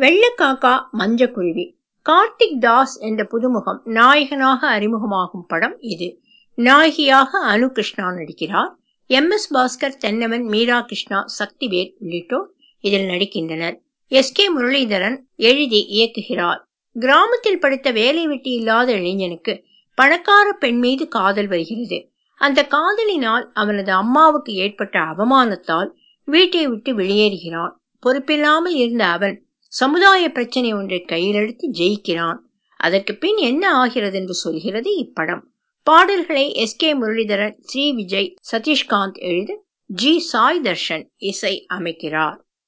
வெள்ளக்காக்கா மஞ்சக்குருவி கார்த்திக் தாஸ் என்ற புதுமுகம் நாயகனாக அறிமுகமாகும் படம் இது நாயகியாக அனு கிருஷ்ணா நடிக்கிறார் எம் எஸ் பாஸ்கர் தென்னவன் மீரா கிருஷ்ணா சக்திவேல் உள்ளிட்டோர் இதில் நடிக்கின்றனர் எஸ் கே முரளிதரன் எழுதி இயக்குகிறார் கிராமத்தில் படித்த வேலை வெட்டி இல்லாத இளைஞனுக்கு பணக்கார பெண் மீது காதல் வருகிறது அந்த காதலினால் அவனது அம்மாவுக்கு ஏற்பட்ட அவமானத்தால் வீட்டை விட்டு வெளியேறுகிறான் பொறுப்பில்லாமல் இருந்த அவன் சமுதாய பிரச்சனை ஒன்றை கையில் எடுத்து ஜெயிக்கிறான் அதற்கு பின் என்ன ஆகிறது என்று சொல்கிறது இப்படம் பாடல்களை எஸ் கே முரளிதரன் ஸ்ரீ விஜய் சதீஷ்காந்த் எழுத ஜி சாய் தர்ஷன் இசை அமைக்கிறார்